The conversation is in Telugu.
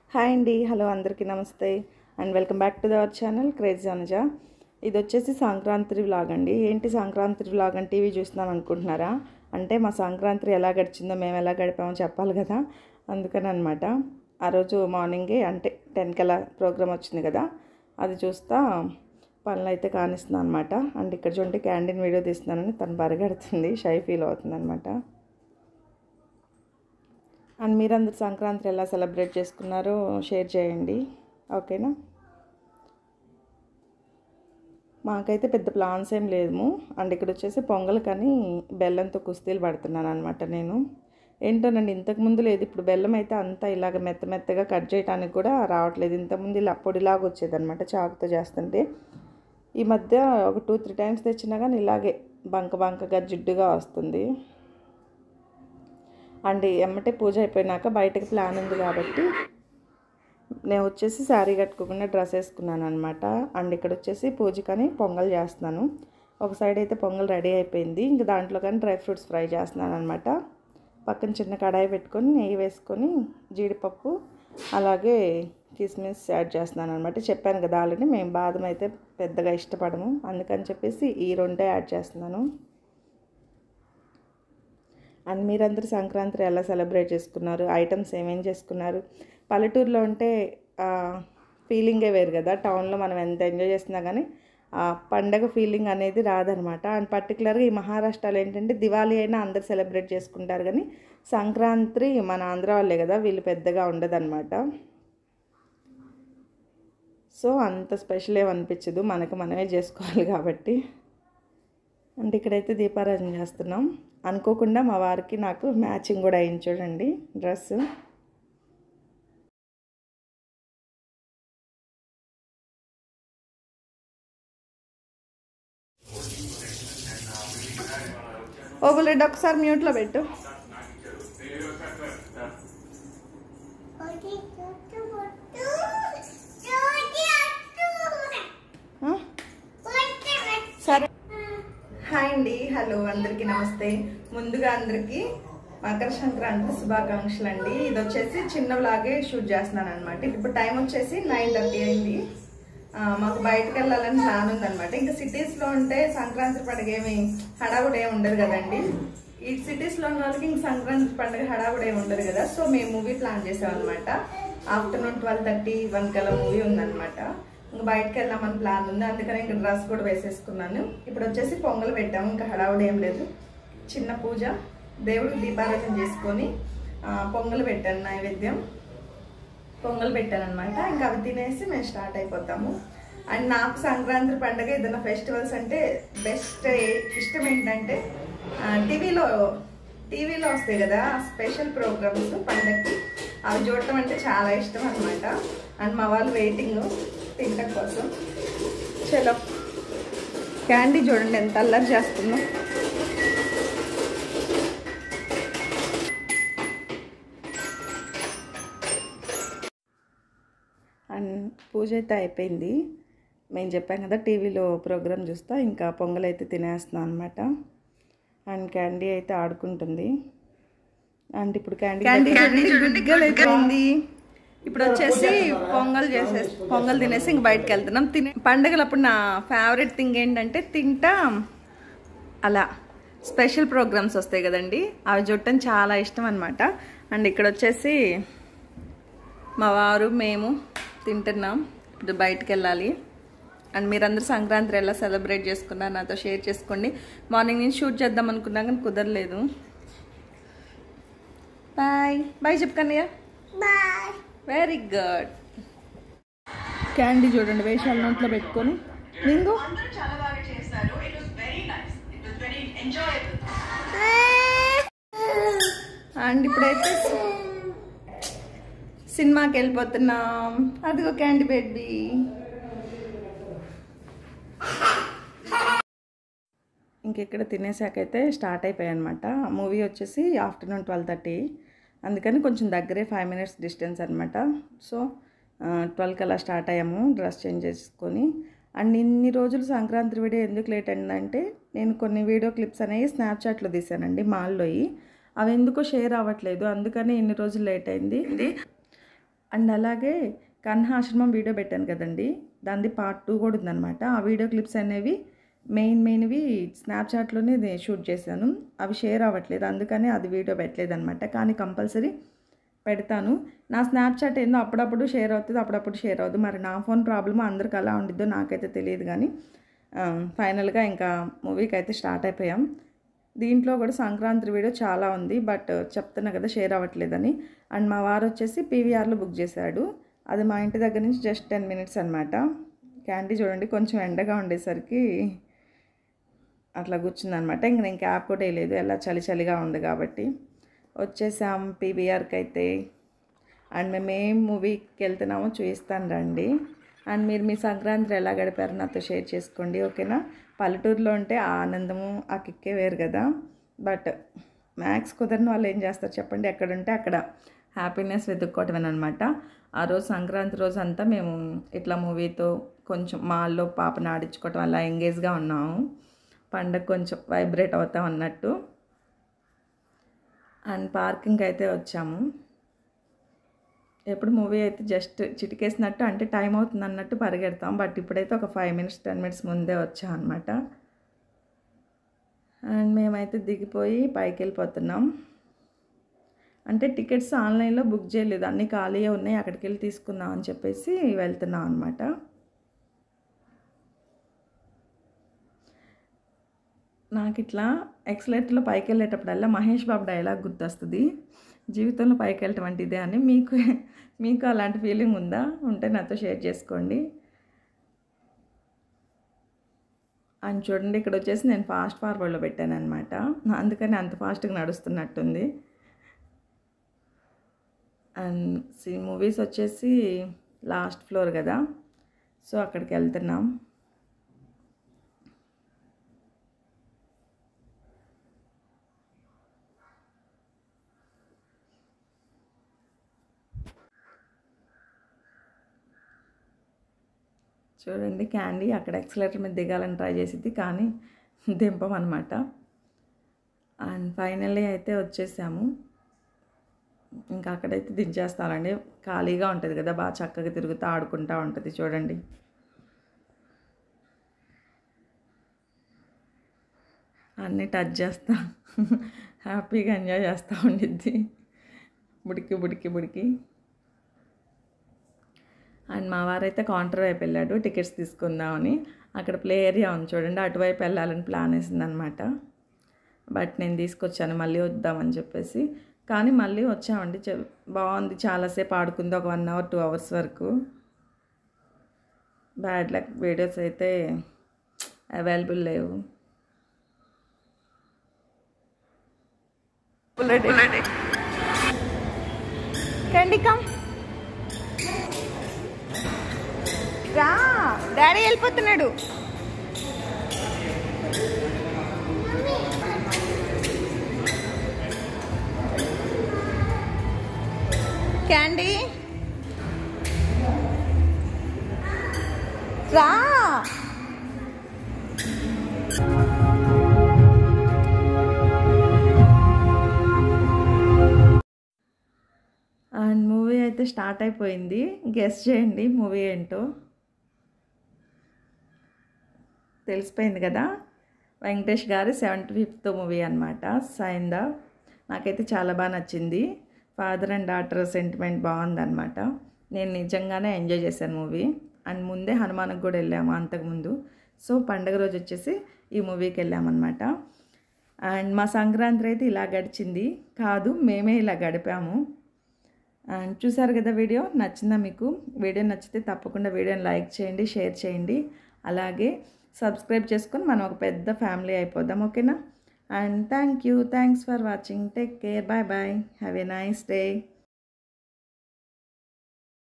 హాయ్ అండి హలో అందరికీ నమస్తే and welcome back to our channel crazy Anuja ఇది వచ్చేసి సంక్రాంతి వ్లాగ్ అండి ఏంటి సంక్రాంతి వ్లాగ్ అని టీవీ చూస్తున్నాను అనుకుంటున్నారా అంటే మా సంక్రాంతి ఎలా గడిచిందో మేము ఎలా గడిపామో చెప్పాలి కదా అందుకని అనమాట ఆ రోజు మార్నింగే అంటే టెన్కి అలా ప్రోగ్రామ్ వచ్చింది కదా అది చూస్తా పనులు అయితే కానిస్తున్నాను అనమాట అండ్ ఇక్కడ చూడండి క్యాంటీన్ వీడియో తీస్తున్నానని తను బరగడుతుంది షై ఫీల్ అవుతుంది అనమాట అండ్ మీరందరు సంక్రాంతి ఎలా సెలబ్రేట్ చేసుకున్నారో షేర్ చేయండి ఓకేనా మాకైతే పెద్ద ప్లాన్స్ ఏం లేము అండ్ ఇక్కడ వచ్చేసి పొంగల్ కానీ బెల్లంతో కుస్తీలు పడుతున్నాను అనమాట నేను ఏంటోనండి ఇంతకుముందు లేదు ఇప్పుడు బెల్లం అయితే అంతా ఇలాగ మెత్త మెత్తగా కట్ చేయడానికి కూడా రావట్లేదు ఇంతకుముందు ఇలా పొడిలాగా వచ్చేది అనమాట చాకుతో చేస్తుంటే ఈ మధ్య ఒక టూ త్రీ టైమ్స్ తెచ్చినా కానీ ఇలాగే బంక బంకగా జిడ్డుగా వస్తుంది అండ్ ఎమ్మటే పూజ అయిపోయినాక బయటకు ప్లాన్ ఉంది కాబట్టి నేను వచ్చేసి శారీ కట్టుకోకుండా డ్రెస్ వేసుకున్నాను అనమాట అండ్ ఇక్కడ వచ్చేసి పూజకని పొంగల్ చేస్తున్నాను ఒక సైడ్ అయితే పొంగల్ రెడీ అయిపోయింది ఇంక దాంట్లో కానీ డ్రై ఫ్రూట్స్ ఫ్రై చేస్తున్నాను అనమాట పక్కన చిన్న కడాయి పెట్టుకొని నెయ్యి వేసుకొని జీడిపప్పు అలాగే కిస్మిస్ యాడ్ చేస్తున్నాను అనమాట చెప్పాను కదా ఆల్రెడీ మేము బాదం అయితే పెద్దగా ఇష్టపడము అందుకని చెప్పేసి ఈ రెండే యాడ్ చేస్తున్నాను అండ్ మీరందరూ సంక్రాంతి ఎలా సెలబ్రేట్ చేసుకున్నారు ఐటమ్స్ ఏమేం చేసుకున్నారు పల్లెటూరులో ఉంటే ఫీలింగే వేరు కదా టౌన్లో మనం ఎంత ఎంజాయ్ చేస్తున్నా కానీ ఆ పండగ ఫీలింగ్ అనేది రాదనమాట అండ్ పర్టికులర్గా ఈ మహారాష్ట్రలో ఏంటంటే దివాళీ అయినా అందరు సెలబ్రేట్ చేసుకుంటారు కానీ సంక్రాంతి మన ఆంధ్ర వాళ్ళే కదా వీళ్ళు పెద్దగా ఉండదన్నమాట సో అంత స్పెషల్ ఏమనిపించదు మనకు మనమే చేసుకోవాలి కాబట్టి అంటే ఇక్కడైతే దీపారాధన చేస్తున్నాం అనుకోకుండా మా వారికి నాకు మ్యాచింగ్ కూడా అయింది చూడండి డ్రెస్ ఓ బుల్లెడ్ ఒకసారి మ్యూట్లో పెట్టు ఆ? సరే హాయ్ అండి హలో అందరికీ నమస్తే ముందుగా అందరికీ మకర సంక్రాంతి శుభాకాంక్షలు అండి ఇది వచ్చేసి చిన్న వ్లాగే షూట్ చేస్తున్నాను అనమాట ఇప్పుడు టైం వచ్చేసి నైన్ థర్టీ అయింది ఆ, మాకు బయటకు వెళ్ళాలని ప్లాన్ ఉందన్నమాట ఇంకా సిటీస్లో ఉంటే సంక్రాంతి పండుగ ఏమి హడావుడి ఏమి ఉండదు కదండి ఈ సిటీస్లో ఉన్న వాళ్ళకి ఇంక సంక్రాంతి పండుగ హడావుడి ఏమి ఉండదు కదా సో మేము మూవీ ప్లాన్ చేసాం అనమాట ఆఫ్టర్నూన్ ట్వెల్వ్ థర్టీ వన్ కల్లా మూవీ ఉందన్నమాట ఇంకా బయటకు వెళ్దామని ప్లాన్ ఉంది అందుకని ఇంకా డ్రెస్ కూడా వేసేసుకున్నాను ఇప్పుడు వచ్చేసి పొంగల్ పెట్టాము ఇంకా హడావుడి ఏం లేదు చిన్న పూజ దేవుడికి దీపారాధన చేసుకొని ఆ, పొంగల్ పెట్టాను నైవేద్యం పొంగల్ పెట్టాను అనమాట ఇంకా అవి తినేసి మేము స్టార్ట్ అయిపోతాము అండ్ నాకు సంక్రాంతి పండుగ ఏదైనా ఫెస్టివల్స్ అంటే బెస్ట్ ఇష్టం ఏంటంటే టీవీలో టీవీలో వస్తాయి కదా స్పెషల్ ప్రోగ్రామ్స్ పండగకి అవి చూడటం అంటే చాలా ఇష్టం అనమాట అండ్ మా వాళ్ళు వెయిటింగ్ తినటం కోసం చలో క్యాండీ చూడండి ఎంత అల్లరి చేస్తుందో అండ్ పూజ అయితే అయిపోయింది మేము చెప్పాం కదా టీవీలో ప్రోగ్రామ్ చూస్తా ఇంకా పొంగల్ అయితే తినేస్తున్నాం అనమాట అండ్ క్యాండీ అయితే ఆడుకుంటుంది అండ్ ఇప్పుడు క్యాండీ అయిపోయింది ఇప్పుడు వచ్చేసి పొంగల్ చేసే పొంగల్ తినేసి ఇంక బయటకు వెళ్తున్నాం తినే పండుగలప్పుడు నా ఫేవరెట్ థింగ్ ఏంటంటే తింటా అలా స్పెషల్ ప్రోగ్రామ్స్ వస్తాయి కదండి అవి చూడటం చాలా ఇష్టం అనమాట అండ్ ఇక్కడ వచ్చేసి మా వారు మేము తింటున్నాం ఇప్పుడు బయటకు వెళ్ళాలి అండ్ మీరందరూ సంక్రాంతి ఎలా సెలబ్రేట్ చేసుకున్నారు నాతో షేర్ చేసుకోండి మార్నింగ్ నేను షూట్ చేద్దాం అనుకున్నా కానీ కుదరలేదు బాయ్ బాయ్ చెప్పుకన్నయ్య బాయ్ వెరీ గుడ్ క్యాండీ చూడండి వేషాలు నోట్లో పెట్టుకొని నింగు అండ్ ఇప్పుడైతే సినిమాకి వెళ్ళిపోతున్నాం అదిగో క్యాండీ బేబీ ఇంకెక్కడ తినేసాకైతే స్టార్ట్ అయిపోయాయి అనమాట మూవీ వచ్చేసి ఆఫ్టర్నూన్ ట్వెల్వ్ థర్టీ అందుకని కొంచెం దగ్గరే ఫైవ్ మినిట్స్ డిస్టెన్స్ అనమాట సో ట్వెల్వ్కి అలా స్టార్ట్ అయ్యాము డ్రెస్ చేంజ్ చేసుకొని అండ్ ఇన్ని రోజులు సంక్రాంతి వీడియో ఎందుకు లేట్ అయిందంటే నేను కొన్ని వీడియో క్లిప్స్ అనేవి స్నాప్చాట్లో తీసానండి మాల్లోయి అవి ఎందుకో షేర్ అవ్వట్లేదు అందుకని ఇన్ని రోజులు లేట్ అయింది అండ్ అలాగే కన్హాశ్రమం వీడియో పెట్టాను కదండి దానిది పార్ట్ టూ కూడా ఉందన్నమాట ఆ వీడియో క్లిప్స్ అనేవి మెయిన్ మెయిన్వి స్నాప్చాట్లోనే షూట్ చేశాను అవి షేర్ అవ్వట్లేదు అందుకని అది వీడియో పెట్టలేదు అనమాట కానీ కంపల్సరీ పెడతాను నా స్నాప్చాట్ ఏందో అప్పుడప్పుడు షేర్ అవుతుంది అప్పుడప్పుడు షేర్ అవుతుంది మరి నా ఫోన్ ప్రాబ్లమ్ అందరికి అలా ఉండిద్దో నాకైతే తెలియదు కానీ ఫైనల్గా ఇంకా మూవీకి అయితే స్టార్ట్ అయిపోయాం దీంట్లో కూడా సంక్రాంతి వీడియో చాలా ఉంది బట్ చెప్తున్నా కదా షేర్ అవ్వట్లేదని అండ్ మా వారు వచ్చేసి పీవీఆర్లో బుక్ చేశాడు అది మా ఇంటి దగ్గర నుంచి జస్ట్ టెన్ మినిట్స్ అనమాట క్యాండీ చూడండి కొంచెం ఎండగా ఉండేసరికి అట్లా కూర్చుందనమాట ఇంక నేను క్యాబ్ కూడా వేయలేదు ఎలా చలి చలిగా ఉంది కాబట్టి వచ్చేసాం పీవీఆర్కి అయితే అండ్ మేము ఏం మూవీకి వెళ్తున్నామో చూపిస్తాను రండి అండ్ మీరు మీ సంక్రాంతి ఎలా గడిపారో నాతో షేర్ చేసుకోండి ఓకేనా పల్లెటూరులో ఉంటే ఆ ఆనందము ఆ కిక్కే వేరు కదా బట్ మ్యాథ్స్ కుదరని వాళ్ళు ఏం చేస్తారు చెప్పండి ఎక్కడ ఉంటే అక్కడ హ్యాపీనెస్ వెతుక్కోవటమేనమాట ఆ రోజు సంక్రాంతి రోజు అంతా మేము ఇట్లా మూవీతో కొంచెం మాల్లో పాపను ఆడించుకోవటం అలా ఎంగేజ్గా ఉన్నాము పండగ కొంచెం వైబ్రేట్ అవుతాం అన్నట్టు అండ్ పార్కింగ్ అయితే వచ్చాము ఎప్పుడు మూవీ అయితే జస్ట్ చిటికేసినట్టు అంటే టైం అవుతుంది అన్నట్టు పరిగెడతాం బట్ ఇప్పుడైతే ఒక ఫైవ్ మినిట్స్ టెన్ మినిట్స్ ముందే వచ్చాం అనమాట అండ్ మేమైతే దిగిపోయి పైకి వెళ్ళిపోతున్నాం అంటే టికెట్స్ ఆన్లైన్లో బుక్ చేయలేదు అన్నీ ఖాళీగా ఉన్నాయి అక్కడికి వెళ్ళి తీసుకుందాం అని చెప్పేసి వెళ్తున్నాం అనమాట నాకు ఇట్లా ఎక్సలెట్లో పైకి వెళ్ళేటప్పుడల్లా మహేష్ బాబు డైలాగ్ గుర్తొస్తుంది జీవితంలో పైకి వెళ్ళటం అంటే ఇదే అని మీకు మీకు అలాంటి ఫీలింగ్ ఉందా ఉంటే నాతో షేర్ చేసుకోండి అని చూడండి ఇక్కడ వచ్చేసి నేను ఫాస్ట్ ఫార్వర్డ్లో పెట్టాను అనమాట అందుకని అంత ఫాస్ట్గా నడుస్తున్నట్టుంది అండ్ సి మూవీస్ వచ్చేసి లాస్ట్ ఫ్లోర్ కదా సో అక్కడికి వెళ్తున్నాం చూడండి క్యాండీ అక్కడ ఎక్సలేటర్ మీద దిగాలని ట్రై చేసింది కానీ దింపమన్నమాట అండ్ ఫైనల్లీ అయితే వచ్చేసాము ఇంకా అక్కడైతే దించేస్తానండి ఖాళీగా ఉంటుంది కదా బాగా చక్కగా తిరుగుతూ ఆడుకుంటూ ఉంటుంది చూడండి అన్నీ టచ్ చేస్తా హ్యాపీగా ఎంజాయ్ చేస్తూ ఉండిద్ది బుడికి బుడికి బుడికి అండ్ మా వారైతే కౌంటర్ వైపు వెళ్ళాడు టికెట్స్ తీసుకుందామని అక్కడ ప్లే ఏరియా ఉంది చూడండి అటువైపు వెళ్ళాలని ప్లాన్ వేసిందనమాట బట్ నేను తీసుకొచ్చాను మళ్ళీ వద్దామని చెప్పేసి కానీ మళ్ళీ వచ్చామండి చె- బాగుంది చాలాసేపు ఆడుకుంది ఒక వన్ అవర్ టూ అవర్స్ వరకు బ్యాడ్ లక్ వీడియోస్ అయితే అవైలబుల్ లేవు కండి కమ్ రా డాడీ వెళ్ళిపోతున్నాడు క్యాండీ రా అండ్ మూవీ అయితే స్టార్ట్ అయిపోయింది గెస్ట్ చేయండి మూవీ ఏంటో తెలిసిపోయింది కదా వెంకటేష్ గారి సెవెంటీ ఫిఫ్త్ మూవీ అనమాట సైందా నాకైతే చాలా బాగా నచ్చింది ఫాదర్ అండ్ డాటర్ సెంటిమెంట్ బాగుందన్నమాట నేను నిజంగానే ఎంజాయ్ చేశాను మూవీ అండ్ ముందే హనుమాన్కి కూడా వెళ్ళాము అంతకుముందు సో పండగ రోజు వచ్చేసి ఈ మూవీకి వెళ్ళామన్నమాట అండ్ మా సంక్రాంతి అయితే ఇలా గడిచింది కాదు మేమే ఇలా గడిపాము అండ్ చూసారు కదా వీడియో నచ్చిందా మీకు వీడియో నచ్చితే తప్పకుండా వీడియోని లైక్ చేయండి షేర్ చేయండి అలాగే సబ్స్క్రైబ్ చేసుకొని మనం ఒక పెద్ద ఫ్యామిలీ అయిపోదాం ఓకేనా and thank you thanks for watching take care bye bye have a nice day